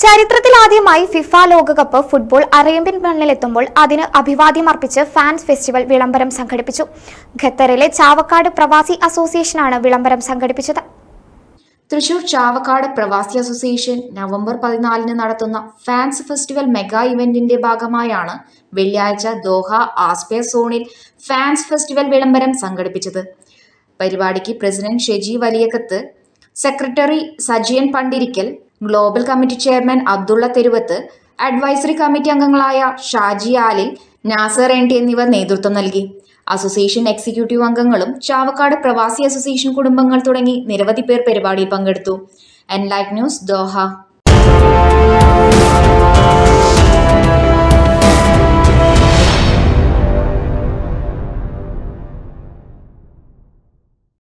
ചരിത്രത്തിലാദ്യമായി ഫിഫ ലോകകപ്പ് football Arabian മണ്ണിലെത്തുമ്പോൾ അതിന് അഭിവാദ്യം അർപ്പിച്ച് ഫാൻസ് ഫെസ്റ്റിവൽ വിളംബരം സംഘടിപ്പിച്ചു ഖത്തറിലെ ചാവക്കാട് പ്രവാസി അസോസിയേഷനാണ് വിളംബരം സംഘടിപ്പിച്ചത് തൃശൂർ ചാവക്കാട് പ്രവാസി അസോസിയേഷൻ നവംബർ പതിനാലിന് നടത്തുന്ന ഫാൻസ് ഫെസ്റ്റിവൽ മെഗാ ഇവന്റിന്റെ ഭാഗമായാണ് വെള്ളിയാഴ്ച ദോഹ ആസ്പെയർ സോണിൽ ഫാൻസ് ഫെസ്റ്റിവൽ വിളംബരം സംഘടിപ്പിച്ചത് പരിപാടിക്ക് president Sheji Valiyakath secretary Sajiyan Pandirikkal global committee chairman Abdulla Theruvath advisory committee അംഗങ്ങളായ ഷാജി ആലിൽ നാസർ എൻ ടി എന്നിവർ നേതൃത്വം നൽകി അസോസിയേഷൻ എക്സിക്യൂട്ടീവ് അംഗങ്ങളും ചാവക്കാട് പ്രവാസി അസോസിയേഷൻ കുടുംബങ്ങൾ തുടങ്ങി നിരവധി പേർ പരിപാടിയിൽ പങ്കെടുത്തു എൻ ലൈഫ് ന്യൂസ് ദോഹ